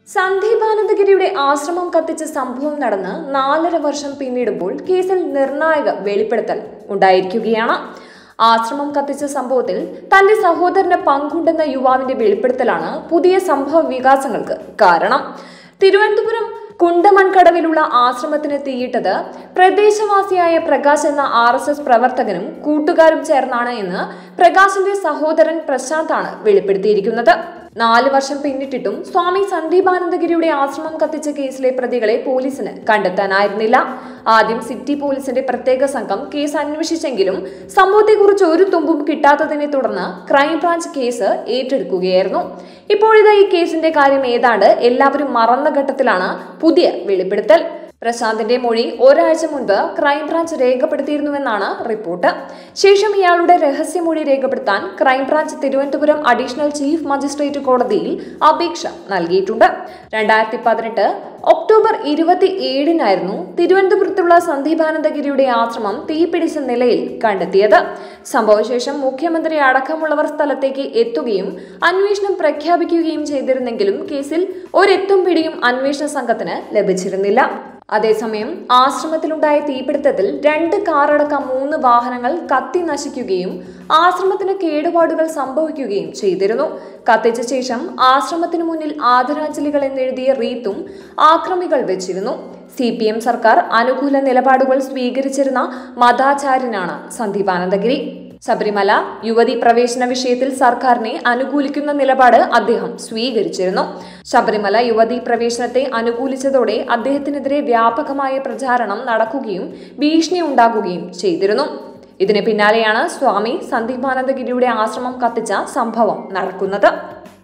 സന്ദീപാനന്ദഗിരിയുടെ ആശ്രമം കത്തിച്ച സംഭവം നടന്ന് നാലര വർഷം പിന്നിടുമ്പോൾ കേസിൽ നിർണായക വെളിപ്പെടുത്തൽ ഉണ്ടായിരിക്കുകയാണ് ആശ്രമം കത്തിച്ച സംഭവത്തിൽ തന്റെ സഹോദരന് പങ്കുണ്ടെന്ന യുവാവിന്റെ വെളിപ്പെടുത്തലാണ് പുതിയ സംഭവ വികാസങ്ങൾക്ക് കാരണം തിരുവനന്തപുരം കുണ്ടമൺകടവിലുള്ള ആശ്രമത്തിന് തീയിട്ടത് പ്രദേശവാസിയായ പ്രകാശ് എന്ന ആർ എസ് എസ് പ്രവർത്തകനും കൂട്ടുകാരും ചേർന്നാണ് എന്ന് പ്രകാശിന്റെ സഹോദരൻ പ്രശാന്താണ് വെളിപ്പെടുത്തിയിരിക്കുന്നത് നാല് വർഷം പിന്നിട്ടിട്ടും സ്വാമി സന്ദീപാനന്ദഗിരിയുടെ ആശ്രമം കത്തിച്ച കേസിലെ പ്രതികളെ പോലീസിന് കണ്ടെത്താനായിരുന്നില്ല ആദ്യം സിറ്റി പോലീസിന്റെ പ്രത്യേക സംഘം കേസ് അന്വേഷിച്ചെങ്കിലും സംഭവത്തെക്കുറിച്ച് ഒരു തുമ്പും കിട്ടാത്തതിനെ തുടർന്ന് ക്രൈംബ്രാഞ്ച് കേസ് ഏറ്റെടുക്കുകയായിരുന്നു ഇപ്പോഴിതാ ഈ കേസിന്റെ കാര്യം ഏതാണ്ട് എല്ലാവരും മറന്ന ഘട്ടത്തിലാണ് പുതിയ വെളിപ്പെടുത്തൽ പ്രശാന്തിന്റെ മൊഴി ഒരാഴ്ച മുൻപ് ക്രൈംബ്രാഞ്ച് രേഖപ്പെടുത്തിയിരുന്നുവെന്നാണ് റിപ്പോർട്ട് ശേഷം ഇയാളുടെ രഹസ്യമൊഴി രേഖപ്പെടുത്താൻ crime branch Thiruvananthapuram additional chief magistrate കോടതിയിൽ അപേക്ഷ നൽകിയിട്ടുണ്ട് രണ്ടായിരത്തി പതിനെട്ട് ഒക്ടോബർ ഇരുപത്തി ഏഴിനായിരുന്നു തിരുവനന്തപുരത്തുള്ള സന്ദീപാനന്ദഗിരിയുടെ ആശ്രമം തീപിടിച്ച നിലയിൽ കണ്ടെത്തിയത് സംഭവശേഷം മുഖ്യമന്ത്രി അടക്കമുള്ളവർ സ്ഥലത്തേക്ക് എത്തുകയും അന്വേഷണം പ്രഖ്യാപിക്കുകയും ചെയ്തിരുന്നെങ്കിലും കേസിൽ ഒരെത്തും പിടിയും അന്വേഷണ സംഘത്തിന് ലഭിച്ചിരുന്നില്ല അതേസമയം ആശ്രമത്തിലുണ്ടായ തീപിടുത്തത്തിൽ രണ്ട് കാറടക്കം മൂന്ന് വാഹനങ്ങൾ കത്തി നശിക്കുകയും ആശ്രമത്തിന് കേടുപാടുകൾ സംഭവിക്കുകയും ചെയ്തിരുന്നു കത്തിച്ച ശേഷം ആശ്രമത്തിനു മുന്നിൽ ആദരാഞ്ജലികൾ എന്നെഴുതിയ റീത്തും ആക്രമികൾ വെച്ചിരുന്നു സി പി എം സർക്കാർ അനുകൂല നിലപാടുകൾ സ്വീകരിച്ചിരുന്ന മതാചാര്യനാണ് സന്ദീപാനന്ദഗിരി ശബരിമല യുവതി പ്രവേശന വിഷയത്തിൽ സർക്കാരിനെ അനുകൂലിക്കുന്ന നിലപാട് അദ്ദേഹം സ്വീകരിച്ചിരുന്നു ശബരിമല യുവതി പ്രവേശനത്തെ അനുകൂലിച്ചതോടെ അദ്ദേഹത്തിനെതിരെ വ്യാപകമായ പ്രചാരണം നടക്കുകയും ഭീഷണി ഉണ്ടാകുകയും ചെയ്തിരുന്നു ഇതിന് പിന്നാലെയാണ് സ്വാമി സന്ദീപാനന്ദഗിരിയുടെ ആശ്രമം കത്തിച്ച സംഭവം നടക്കുന്നത്